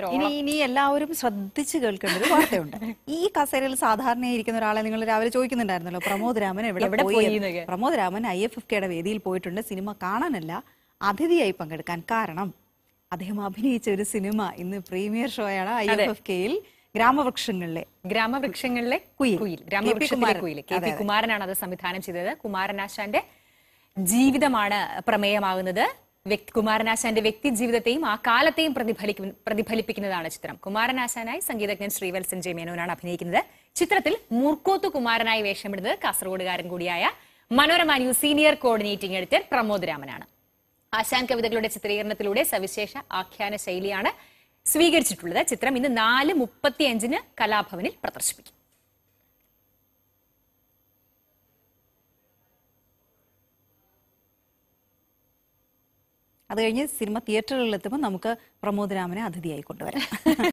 ഇനി ഇനി എല്ലാവരും ശ്രദ്ധിച്ച് കേൾക്കേണ്ട ഒരു വാർത്തയുണ്ട് ഈ കസേരയിൽ സാധാരണയായി ഇരിക്കുന്ന ഒരാളെ നിങ്ങൾ രാവിലെ ചോദിക്കുന്നുണ്ടായിരുന്നല്ലോ പ്രമോദ് രാമൻ എവിടെ എവിടെ പോയി പോയി എന്ന്. എന്നൊക്കെ. Pramod Raman I F F കെയുടെ വേദിയിൽ പോയിട്ടുണ്ട് സിനിമ കാണാനല്ല അതിഥിയായി പങ്കെടുക്കാൻ കാരണം അദ്ദേഹം അഭിനയിച്ച ഒരു സിനിമ ഇന്ന് പ്രീമിയർ ഷോയാണ് ഐ എഫ് എഫ് കെയിൽ ഗ്രാമവൃക്ഷങ്ങളിലെ ഗ്രാമവൃക്ഷങ്ങളിലെ കുയിൽ. കുയിൽ കെ പി ഗ്രാമവൃക്ഷത്തിലെ കുമാരൻ. കുയിൽ കെ അതെ, പി അതെ. കുമാരനാണ് അത് സംവിധാനം ചെയ്തത് കുമാരനാശാന്റെ ജീവിതമാണ് പ്രമേയമാകുന്നത് വ്യക്തി കുമാരനാശാന്റെ വ്യക്തി ജീവിതത്തെയും ആ കാലത്തെയും പ്രതിഫലിക്കും പ്രതിഫലിപ്പിക്കുന്നതാണ് ചിത്രം കുമാരനാശാനായി സംഗീതജ്ഞൻ ശ്രീവത്സൻ ജെ മേനോനാണ് അഭിനയിക്കുന്നത് ചിത്രത്തിൽ മൂർക്കോത്ത് കുമാരനായി വേഷമിടുന്നത് കാസർഗോഡുകാരൻ കൂടിയായ Manorama news senior coordinating editor Pramod രാമനാണ് ആശാൻ കവിതകളുടെ ചിത്രീകരണത്തിലൂടെ സവിശേഷ ആഖ്യാന ശൈലിയാണ് സ്വീകരിച്ചിട്ടുള്ളത് ചിത്രം ഇന്ന് നാല് മുപ്പത്തിയഞ്ചിന് കലാഭവനിൽ പ്രദർശിപ്പിക്കും അത് കഴിഞ്ഞ് സിനിമ തിയേറ്ററുകളിൽ എത്തുമ്പോൾ നമുക്ക് പ്രമോദ് രാമനെ അതിഥിയായി കൊണ്ടുവരാം